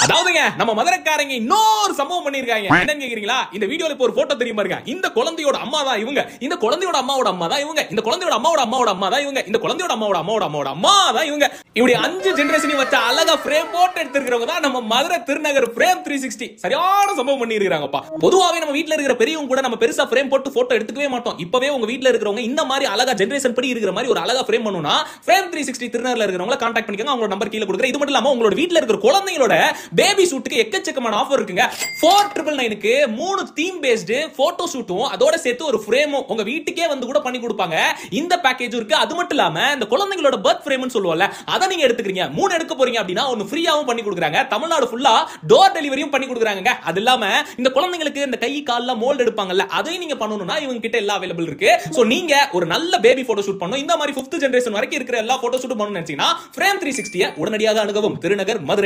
அதாவதுங்க நம்ம மதுரைக்காரங்க இன்னொரு சம்பவம் பண்ணிருக்காங்க என்னன்னு கேக்குறீங்களா இந்த வீடியோல இப்ப ஒரு போட்டோ தெரியுமா இருக்க இந்த குழந்தையோட அம்மா தான் இவங்க இந்த குழந்தையோட அம்மாவோட அம்மா தான் இவங்க இந்த குழந்தையோட அம்மாவோட அம்மாவோட அம்மா தான் இவங்க இந்த குழந்தையோட அம்மாவோட அம்மாவோட அம்மாவோட அம்மா தான் இவங்க இப்படி அஞ்சு ஜெனரேஷனையும் வச்ச அழகா ஃப்ரேம் போட்டு எடுத்திருக்கிறவங்க தான் நம்ம Madurai Thirunagar frame three sixty சரியான சம்பவம் பண்ணி இருக்காங்கப்பா பொதுவாவே நம்ம வீட்ல இருக்கிற பெரியவங்க கூட நம்ம பெருசா ஃப்ரேம் போட்டு போட்டோ எடுத்துக்கவே மாட்டோம் இப்பவே உங்க வீட்ல இருக்கிறவங்க இந்த மாதிரி அழகா ஜெனரேஷன் படி இருக்கிற மாதிரி ஒரு அழகா ஃப்ரேம் பண்ணணும்னா ஃப்ரேம் த்ரீ சிக்ஸ்டி திருநகர்ல இருக்கிறவங்க கான்டாக்ட் பண்ணிக்கோங்க அவங்களோட நம்பர் கீழே கொடுக்குறேன் இது மட்டும் இல்லாம உங்களோட வீட்ல இருக்கிற குழந்தைங்களோட பேபி ஷூட்டுக்கு எக்கச்சக்கமான ஆஃபர் இருக்குங்க ஃபோர் ட்ரிபிள் நைனுக்கு மூணு தீம் பேஸ்டு போட்டோ ஷூட்டும் அதோட சேர்த்து ஒரு ஃப்ரேமும் உங்க வீட்டுக்கே வந்து கூட பண்ணி கொடுப்பாங்க இந்த பேக்கேஜும் இருக்கு அது மட்டும் இல்லாம இந்த குழந்தைங்களோட பர்த் ஃப்ரேம்னு சொல்லுவோம்ல அதை நீங்க எடுத்துக்கிறீங்க மூணு எடுக்க போறீங்க அப்படின்னா ஒன்னு ஃப்ரீயாவும் பண்ணி கொடுக்குறாங்க தமிழ்நாடு ஃபுல்லா டோர் டெலிவரியும் பண்ணி கொடுக்குறாங்க அது இல்லாம இந்த குழந்தைங்களுக்கு இந்த கை கால்ல மோல்ட் எடுப்பாங்கல்ல அதையும் நீங்க பண்ணணும்னா இவங்க கிட்ட எல்லாம் அவைலபிள் இருக்கு சோ நீங்க ஒரு நல்ல பேபி போட்டோ ஷூட் பண்ணணும் இந்த மாதிரி ஃபிஃப்த் ஜெனரேஷன் வரைக்கும் இருக்கிற எல்லா போட்டோ ஷூட் பண்ணணும்னு நினைச்சீங்கன்னா ஃப்ரேம் த்ரீ சிக்ஸ்டியை உடனடியாக அணுகவும் திருநகர் மதுரை